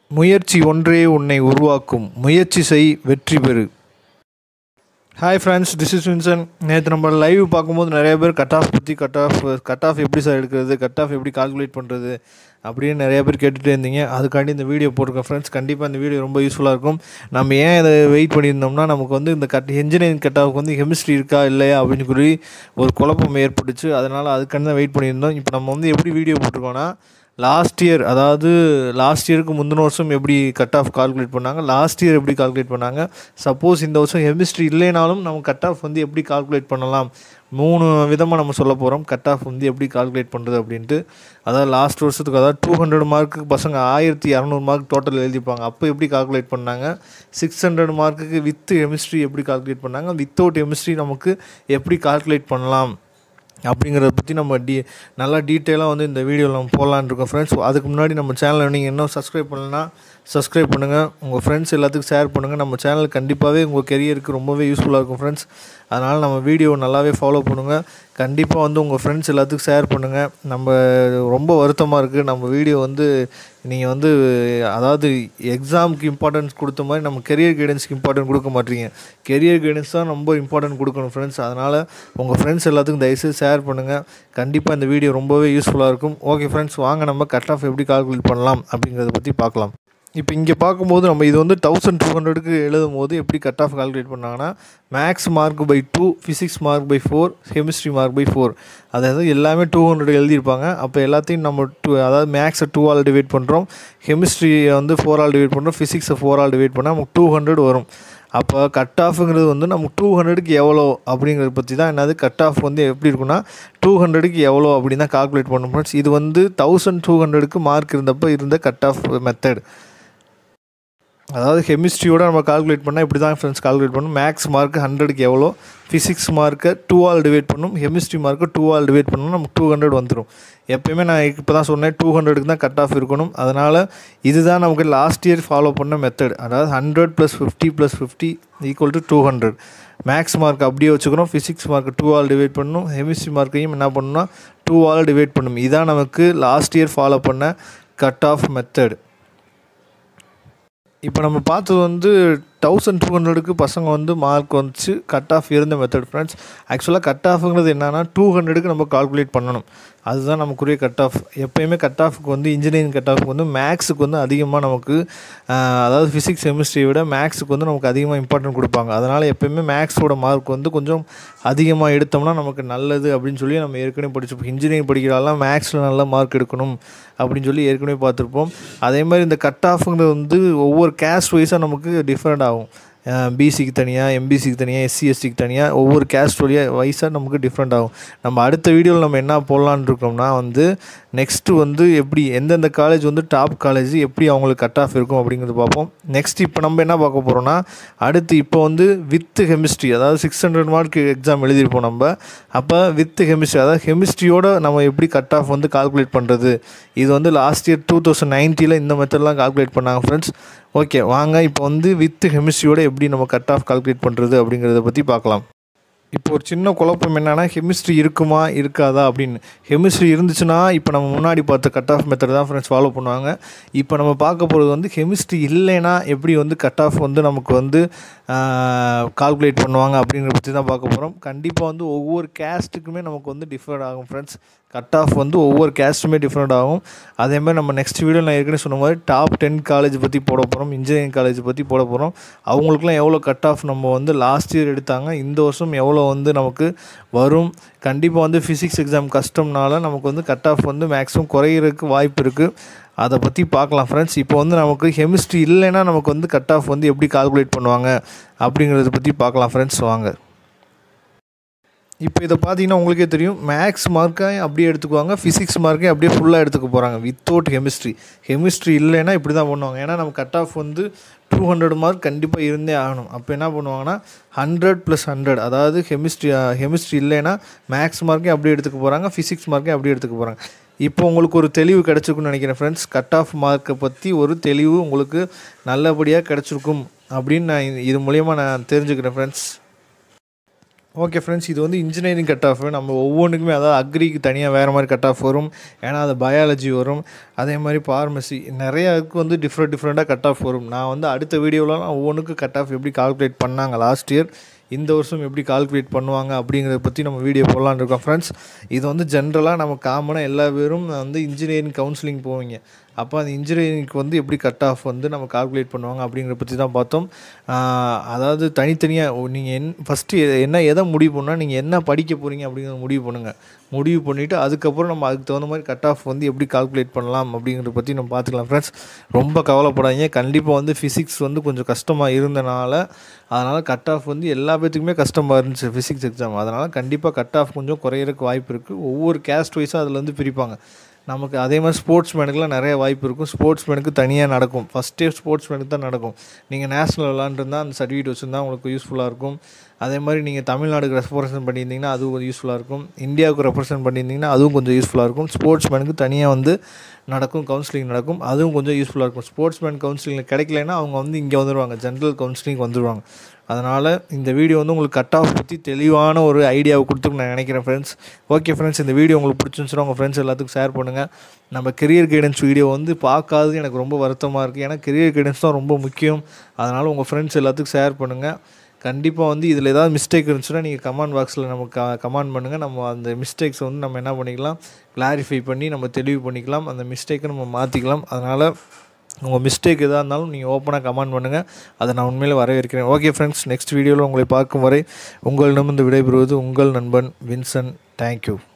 முயற்சி ஒன்றே உன்னை உருவாக்கும் முயற்சி செய் வெற்றி பெறு hi friends this is Vinson நேற்று நம்ம லைவ் பார்க்கும்போது நிறைய பேர் கட் ஆஃப் பற்றி கட் ஆஃப் கட் ஆஃப் எப்படி சார் எடுக்கிறது கட் ஆஃப் எப்படி கால்குலேட் பண்ணுறது அப்படின்னு நிறைய பேர் கேட்டுகிட்டே இருந்தீங்க அதுக்காண்டி இந்த வீடியோ போட்டிருக்கேன் ஃப்ரெண்ட்ஸ் கண்டிப்பாக இந்த வீடியோ ரொம்ப யூஸ்ஃபுல்லாக இருக்கும் நம்ம ஏன் இதை வெயிட் பண்ணியிருந்தோம்னா நமக்கு வந்து இந்த கட் இன்ஜினியரிங் கட் ஆஃப்க்கு வந்து கெமிஸ்ட்ரி இருக்கா இல்லையா அப்படின்னு சொல்லி ஒரு குழப்பம் ஏற்பட்டுச்சு அதனால் அதுக்காண்டி தான் வெயிட் பண்ணியிருந்தோம் இப்போ நம்ம வந்து எப்படி வீடியோ போட்டிருக்கோன்னா லாஸ்ட் இயர் அதாவது லாஸ்ட் இயருக்கு முந்தின வருஷம் எப்படி கட் ஆஃப் கால்குலேட் பண்ணாங்க லாஸ்ட் இயர் எப்படி கால்குலேட் பண்ணாங்க சப்போஸ் இந்த வருஷம் கெமிஸ்ட்ரி இல்லைனாலும் நம்ம கட் ஆஃப் வந்து எப்படி கால்குலேட் பண்ணலாம் மூணு விதமாக நம்ம சொல்ல போகிறோம் கட் ஆஃப் வந்து எப்படி கால்குலேட் பண்ணுறது அப்படின்ட்டு அதாவது லாஸ்ட் வருஷத்துக்கு அதாவது டூ ஹண்ட்ரட் மார்க்குக்கு பசங்க ஆயிரத்தி இரநூறு மார்க் டோட்டல் எழுதிப்பாங்க அப்போ எப்படி கால்குலேட் பண்ணாங்க சிக்ஸ் ஹண்ட்ரட் மார்க்குக்கு வித் கெமிஸ்ட்ரி எப்படி கால்குலேட் பண்ணாங்க வித்தவுட் கெமிஸ்ட்ரி நமக்கு எப்படி கால்குலேட் பண்ணலாம் அப்படிங்கிறத பற்றி நம்ம டி நல்லா டீட்டெயிலாக வந்து இந்த வீடியோவில் நம்ம போடலான்னு இருக்கோம் ஃப்ரெண்ட்ஸ் அதுக்கு முன்னாடி நம்ம சேனலை நீங்கள் இன்னும் சப்ஸ்கிரைப் பண்ணலன்னா சப்ஸ்கிரைப் பண்ணுங்கள் உங்கள் ஃப்ரெண்ட்ஸ் எல்லாத்துக்கும் ஷேர் பண்ணுங்கள் நம்ம சேனல் கண்டிப்பாகவே உங்கள் கெரியருக்கு ரொம்பவே யூஸ்ஃபுல்லாக இருக்கும் ஃப்ரெண்ட்ஸ் அதனால் நம்ம வீடியோ நல்லாவே ஃபாலோ பண்ணுங்கள் கண்டிப்பாக வந்து உங்கள் ஃப்ரெண்ட்ஸ் எல்லாத்துக்கும் ஷேர் பண்ணுங்கள் நம்ம ரொம்ப வருத்தமாக இருக்குது நம்ம வீடியோ வந்து நீங்கள் வந்து அதாவது எக்ஸாமுக்கு இம்பார்ட்டன்ஸ் கொடுத்த மாதிரி நம்ம கெரியர் கைடன்ஸ்க்கு இம்பார்ட்டன்ட் கொடுக்க மாட்டீங்க கெரியர் கைடன்ஸ் தான் ரொம்ப இம்பார்ட்டன்ட் கொடுக்கணும் ஃப்ரெண்ட்ஸ் அதனால் உங்கள் ஃப்ரெண்ட்ஸ் எல்லாத்துக்கும் தயவுசெய்து ஷேர் பண்ணுங்கள் கண்டிப்பாக இந்த வீடியோ ரொம்பவே யூஸ்ஃபுல்லாக இருக்கும் ஓகே ஃப்ரெண்ட்ஸ் வாங்க நம்ம கட் ஆஃப் எப்படி கால்குலேட் பண்ணலாம் அப்படிங்கிறத பற்றி பார்க்கலாம் இப்போ இங்கே பார்க்கும்போது நம்ம இது வந்து தௌசண்ட் டூ ஹண்ட்ரடுக்கு எழுதும் போது எப்படி கட் ஆஃப் கால்குலேட் பண்ணாங்கன்னா max mark by two physics mark by four chemistry mark by four அதாவது எல்லாமே டூ ஹண்ட்ரட் எழுதியிருப்பாங்க அப்போ எல்லாத்தையும் நம்ம டூ அதாவது மேக்ஸை டூ ஆல் டிவைட் பண்ணுறோம் கெமிஸ்ட்ரியை வந்து ஃபோர் ஆல் டிவைட் பண்ணுறோம் ஃபிசிக்ஸை ஃபோர் ஆல் டிவைட் பண்ணால் நமக்கு டூ ஹண்ட்ரட் வரும் அப்போ கட் ஆஃபுங்கிறது வந்து நமக்கு டூ ஹண்ட்ரடுக்கு எவ்வளோ அப்படிங்கிறத பற்றி தான் என்னது கட் ஆஃப் வந்து எப்படி இருக்குன்னா டூ ஹண்ட்ரடுக்கு எவ்வளோ அப்படின்னு தான் கால்குலேட் பண்ணணும் ஃப்ரெண்ட்ஸ் இது வந்து தௌசண்ட் டூ ஹண்ட்ரடுக்கு மார்க் இருந்தப்போ இருந்த கட் ஆஃப் மெத்தட் அதாவது கெமிஸ்ட்ரியோட நம்ம கால்குலேட் பண்ணால் இப்படி தான் ஃப்ரெண்ட்ஸ் கால்குலேட் பண்ணணும் மேக்ஸ் மார்க் ஹண்ட்ரடுக்கு எவ்வளோ ஃபிசிக்ஸ் மார்க்கை டூ ஆல் டிவைட் பண்ணணும் கெமிஸ்ட்ரி மார்க்கை டூ ஆல் டிவைட் பண்ணணும் நமக்கு டூ ஹண்ட்ரட் வந்துடும் எப்போயுமே நான் இப்போ தான் சொன்னேன் டூ ஹண்ட்ரடுக்கு தான் கட் ஆஃப் இருக்கணும் அதனால் இதுதான் நமக்கு லாஸ்ட் இயர் ஃபாலோ பண்ண மெத்தட் அதாவது hundred plus fifty plus fifty equal to two hundred max mark அப்படியே வச்சுக்கிறோம் ஃபிசிக்ஸ் மார்க் டூ ஆல் டிவைட் பண்ணணும் கெமிஸ்ட்ரி மார்க்கையும் என்ன பண்ணணும்னா டூ ஆல் டிவைட் பண்ணணும் இதான் நமக்கு லாஸ்ட் இயர் ஃபாலோ பண்ண கட் ஆஃப் மெத்தட் இப்போ நம்ம பார்த்தது வந்து தௌசண்ட் டூ ஹண்ட்ரடுக்கு பசங்க வந்து மார்க் வந்துச்சு கட் ஆஃப் இருந்த மெத்தட் ஃப்ரெண்ட்ஸ் ஆக்சுவலாக கட் ஆஃபுங்கிறது என்னென்னா டூ ஹண்ட்ரடுக்கு நம்ம கால்குலேட் பண்ணணும் அதுதான் நமக்குரிய கட் ஆஃப் எப்போயுமே கட் ஆஃபுக்கு வந்து இன்ஜினியரிங் கட் ஆஃபுக்கு வந்து மேக்ஸுக்கு வந்து அதிகமாக நமக்கு அதாவது ஃபிசிக்ஸ் கெமிஸ்ட்ரியை விட மேக்ஸுக்கு வந்து நமக்கு அதிகமாக இம்பார்ட்டன்ட் கொடுப்பாங்க அதனால் எப்போயுமே மேக்ஸோட மார்க் வந்து கொஞ்சம் அதிகமாக எடுத்தோம்னா நமக்கு நல்லது அப்படின்னு சொல்லி நம்ம ஏற்கனவே படிச்சிருப்போம் இன்ஜினியரிங் படிக்கிறாலாம் மேக்ஸில் நல்ல மார்க் எடுக்கணும் அப்படின்னு சொல்லி ஏற்கனவே பார்த்துருப்போம் அதே மாதிரி இந்த கட் ஆஃபுங்கிறது வந்து ஒவ்வொரு கேஸ்ட் வைஸாக நமக்கு டிஃப்ரெண்ட் ஆகும் பிசிக்கு தனியாக எம்பிசிக்கு தனியாக எஸ்சி எஸ்டிக்கு தனியாக ஒவ்வொரு கேஸ்ட் வழியாக வைஸாக நமக்கு டிஃப்ரெண்ட் ஆகும் நம்ம அடுத்த வீடியோவில் நம்ம என்ன போடலான்னு இருக்கோம்னா வந்து நெக்ஸ்ட்டு வந்து எப்படி எந்தெந்த காலேஜ் வந்து டாப் காலேஜ் எப்படி அவங்களுக்கு கட் ஆஃப் இருக்கும் அப்படிங்கிறது பார்ப்போம் நெக்ஸ்ட் இப்போ நம்ம என்ன பார்க்க போகிறோம்னா அடுத்து இப்போ வந்து வித்து கெமிஸ்ட்ரி அதாவது சிக்ஸ் ஹண்ட்ரட் மார்க் எக்ஸாம் எழுதியிருப்போம் நம்ம அப்போ வித்து கெமிஸ்ட்ரி அதாவது கெமிஸ்ட்ரியோட நம்ம எப்படி கட் ஆஃப் வந்து கால்குலேட் பண்ணுறது இது வந்து லாஸ்ட் இயர் டூ தௌசண்ட் நைன்ட்டியில் இந்த மெத்தட்லாம் கால்குலேட் பண்ணாங்க ஃப்ரெண்ட்ஸ் ஓகே வாங்க இப்போ வந்து வித் கெமிஸ்ட்ரியோட எப்படி நம்ம கட் ஆஃப் கால்குலேட் பண்ணுறது அப்படிங்கிறத பற்றி பார்க்கலாம் இப்போ ஒரு சின்ன குழப்பம் என்னென்னா கெமிஸ்ட்ரி இருக்குமா இருக்காதா அப்படின்னு கெமிஸ்ட்ரி இருந்துச்சுன்னா இப்போ நம்ம முன்னாடி பார்த்த கட் ஆஃப் மெத்தட் தான் ஃப்ரெண்ட்ஸ் ஃபாலோ பண்ணுவாங்க இப்போ நம்ம பார்க்க போகிறது வந்து கெமிஸ்ட்ரி இல்லைன்னா எப்படி வந்து கட் ஆஃப் வந்து நமக்கு வந்து கால்குலேட் பண்ணுவாங்க அப்படிங்கிறத பற்றி தான் பார்க்க போகிறோம் கண்டிப்பாக வந்து ஒவ்வொரு கேஸ்ட்டுக்குமே நமக்கு வந்து டிஃப்ரெண்ட் ஆகும் ஃப்ரெண்ட்ஸ் கட் ஆஃப் வந்து ஒவ்வொரு கேஸ்ட்டுமே டிஃப்ரெண்ட் ஆகும் அதே மாதிரி நம்ம நெக்ஸ்ட் வீடியோ நான் ஏற்கனவே சொன்ன மாதிரி டாப் டென் காலேஜ் பற்றி போட போகிறோம் இன்ஜினியரிங் காலேஜ் பற்றி போட போகிறோம் அவங்களுக்குலாம் எவ்வளோ கட் ஆஃப் நம்ம வந்து லாஸ்ட் இயர் எடுத்தாங்க இந்த வருஷம் எவ்வளோ வந்து நமக்கு வரும் கண்டிப்பாக வந்து ஃபிசிக்ஸ் எக்ஸாம் கஷ்டம்னால நமக்கு வந்து கட் ஆஃப் வந்து மேக்ஸிமம் குறையிறதுக்கு வாய்ப்பு இருக்குது அதை பற்றி பார்க்கலாம் ஃப்ரெண்ட்ஸ் இப்போ வந்து நமக்கு கெமிஸ்ட்ரி இல்லைன்னா நமக்கு வந்து கட் ஆஃப் வந்து எப்படி கால்குலேட் பண்ணுவாங்க அப்படிங்கிறத பற்றி பார்க்கலாம் ஃப்ரெண்ட்ஸ் வாங்க இப்போ இதை பார்த்தீங்கன்னா உங்களுக்கே தெரியும் மேக்ஸ் மார்க்கை அப்படியே எடுத்துக்குவாங்க ஃபிசிக்ஸ் மார்க்கை அப்படியே ஃபுல்லாக எடுத்துக்க போகிறாங்க வித்தவுட் கெமிஸ்ட்ரி கெமிஸ்ட்ரி இல்லைன்னா இப்படி தான் பண்ணுவாங்க ஏன்னா நம்ம கட் ஆஃப் வந்து டூ ஹண்ட்ரட் மார்க் கண்டிப்பாக இருந்தே ஆகணும் அப்போ என்ன பண்ணுவாங்கன்னா ஹண்ட்ரட் ப்ளஸ் ஹண்ட்ரட் அதாவது கெமிஸ்ட்ரி கெமிஸ்ட்ரி இல்லைன்னா மேக்ஸ் மார்க்கே அப்படியே எடுத்துக்க போகிறாங்க ஃபிசிக்ஸ் மார்க்கே அப்படியே எடுத்துக்க போகிறாங்க இப்போ உங்களுக்கு ஒரு தெளிவு கிடச்சிருக்குன்னு நினைக்கிறேன் ஃப்ரெண்ட்ஸ் கட் ஆஃப் மார்க்கை பற்றி ஒரு தெளிவு உங்களுக்கு நல்லபடியாக கிடச்சிருக்கும் அப்படின்னு நான் இது மூலயமா நான் தெரிஞ்சுக்கிறேன் ஃப்ரெண்ட்ஸ் ஓகே ஃப்ரெண்ட்ஸ் இது வந்து இன்ஜினியரிங் கட் ஆஃப் நம்ம ஒவ்வொன்றுக்குமே அதாவது அக்ரிக்கு தனியாக வேறு மாதிரி கட் ஆஃப் வரும் ஏன்னா அது பயாலஜி வரும் அதே மாதிரி ஃபார்மசி நிறையாவுக்கு வந்து டிஃப்ரெண்ட் டிஃப்ரெண்ட்டாக கட் ஆஃப் வரும் நான் வந்து அடுத்த வீடியோவில் ஒவ்வொன்றுக்கும் கட் ஆஃப் எப்படி கால்குலேட் பண்ணாங்க லாஸ்ட் இயர் இந்த வருஷம் எப்படி கால்குலேட் பண்ணுவாங்க அப்படிங்கிறத பற்றி நம்ம வீடியோ போடலான்னு இருக்கோம் ஃப்ரெண்ட்ஸ் இது வந்து ஜென்ரலாக நம்ம காமனாக எல்லா பேரும் வந்து இன்ஜினியரிங் கவுன்சிலிங் போவீங்க அப்போ அந்த இன்ஜினியரிங்க்கு வந்து எப்படி கட் ஆஃப் வந்து நம்ம கால்குலேட் பண்ணுவாங்க அப்படிங்கிறத பற்றி தான் பார்த்தோம் ஆஹ் அதாவது தனித்தனியாக நீங்கள் என் ஃபஸ்ட்டு என்ன எதை முடிவு பண்ணால் நீங்கள் என்ன படிக்க போகிறீங்க அப்படிங்கிறத முடிவு பண்ணுங்கள் முடிவு பண்ணிவிட்டு அதுக்கப்புறம் நம்ம அதுக்கு தகுந்த மாதிரி கட் ஆஃப் வந்து எப்படி கால்குலேட் பண்ணலாம் அப்படிங்கிறத பற்றி நம்ம பார்த்துக்கலாம் ஃப்ரெண்ட்ஸ் ரொம்ப கவலைப்படாதீங்க கண்டிப்பாக வந்து ஃபிசிக்ஸ் வந்து கொஞ்சம் கஷ்டமாக இருந்தனால அதனால் கட் ஆஃப் வந்து எல்லா பேத்துக்குமே கஷ்டமாக இருந்துச்சு ஃபிசிக்ஸ் எக்ஸாம் அதனால் கண்டிப்பாக கட் ஆஃப் கொஞ்சம் குறையிறதுக்கு வாய்ப்பு இருக்குது ஒவ்வொரு கேஸ்ட் வைஸாக அதில் வந்து பிரிப்பாங்க நமக்கு அதே மாதிரி ஸ்போர்ட்ஸ் மேனுக்குலாம் நிறைய வாய்ப்பு இருக்கும் ஸ்போர்ட்ஸ் மேனுக்கு தனியாக நடக்கும் ஃபஸ்ட்டே ஸ்போர்ட்ஸ் மேனுக்கு தான் நடக்கும் நீங்கள் நேஷ்னல் விளாண்டுருந்தா அந்த சர்டிஃபிகேட் வச்சுருந்தா உங்களுக்கு யூஸ்ஃபுல்லாக இருக்கும் அதே மாதிரி நீங்கள் தமிழ்நாடுக்கு ரெப்ரசன்ட் பண்ணியிருந்தீங்கன்னா அதுவும் கொஞ்சம் யூஸ்ஃபுல்லாக இருக்கும் இந்தியாவுக்கு ரெப்ரசன்ட் பண்ணியிருந்தீங்கன்னா அதுவும் கொஞ்சம் யூஸ்ஃபுல்லாக இருக்கும் ஸ்போர்ட்ஸ் மேனுக்கு தனியாக வந்து நடக்கும் கவுன்சிலிங் நடக்கும் அதுவும் கொஞ்சம் யூஸ்ஃபுல்லாக இருக்கும் ஸ்போர்ட்ஸ் மேன் கவுன்சிலிங் கிடைக்கலன்னா அவங்க வந்து இங்கே வந்துடுவாங்க ஜென்ரல் கவுன்சிலிங் வந்துடுவாங்க அதனால் இந்த வீடியோ வந்து உங்களுக்கு கட் ஆஃப் பற்றி தெளிவான ஒரு ஐடியாவை கொடுத்துருக்கு நான் நினைக்கிறேன் ஃப்ரெண்ட்ஸ் ஓகே ஃப்ரெண்ட்ஸ் இந்த வீடியோ உங்களுக்கு பிடிச்சிருந்துச்சுன்னா உங்கள் ஃப்ரெண்ட்ஸ் எல்லாத்துக்கும் ஷேர் பண்ணுங்கள் நம்ம கெரியர் கைடன்ஸ் வீடியோ வந்து பார்க்காதது எனக்கு ரொம்ப வருத்தமாக இருக்குது ஏன்னா கெரியர் கைடன்ஸ் தான் ரொம்ப முக்கியம் அதனால் உங்கள் ஃப்ரெண்ட்ஸ் எல்லாத்துக்கும் ஷேர் பண்ணுங்கள் கண்டிப்பாக வந்து இதில் ஏதாவது மிஸ்டேக் இருந்துச்சுன்னா நீங்கள் கமெண்ட் பாக்ஸில் நமக்கு க கமெண்ட் பண்ணுங்கள் நம்ம அந்த மிஸ்டேக்ஸை வந்து நம்ம என்ன பண்ணிக்கலாம் கிளாரிஃபை பண்ணி நம்ம தெளிவு பண்ணிக்கலாம் அந்த மிஸ்டேக்கை நம்ம மாற்றிக்கலாம் அதனால் உங்கள் மிஸ்டேக் எதாக இருந்தாலும் நீங்கள் ஓப்பனாக கமெண்ட் பண்ணுங்கள் அதை நான் உண்மையிலே வரவேற்கிறேன் ஓகே ஃப்ரெண்ட்ஸ் நெக்ஸ்ட் வீடியோவில் உங்களை பார்க்கும் வரை உங்களிடமிருந்து விடைபெறுவது உங்கள் நண்பன் வின்சன் தேங்க்யூ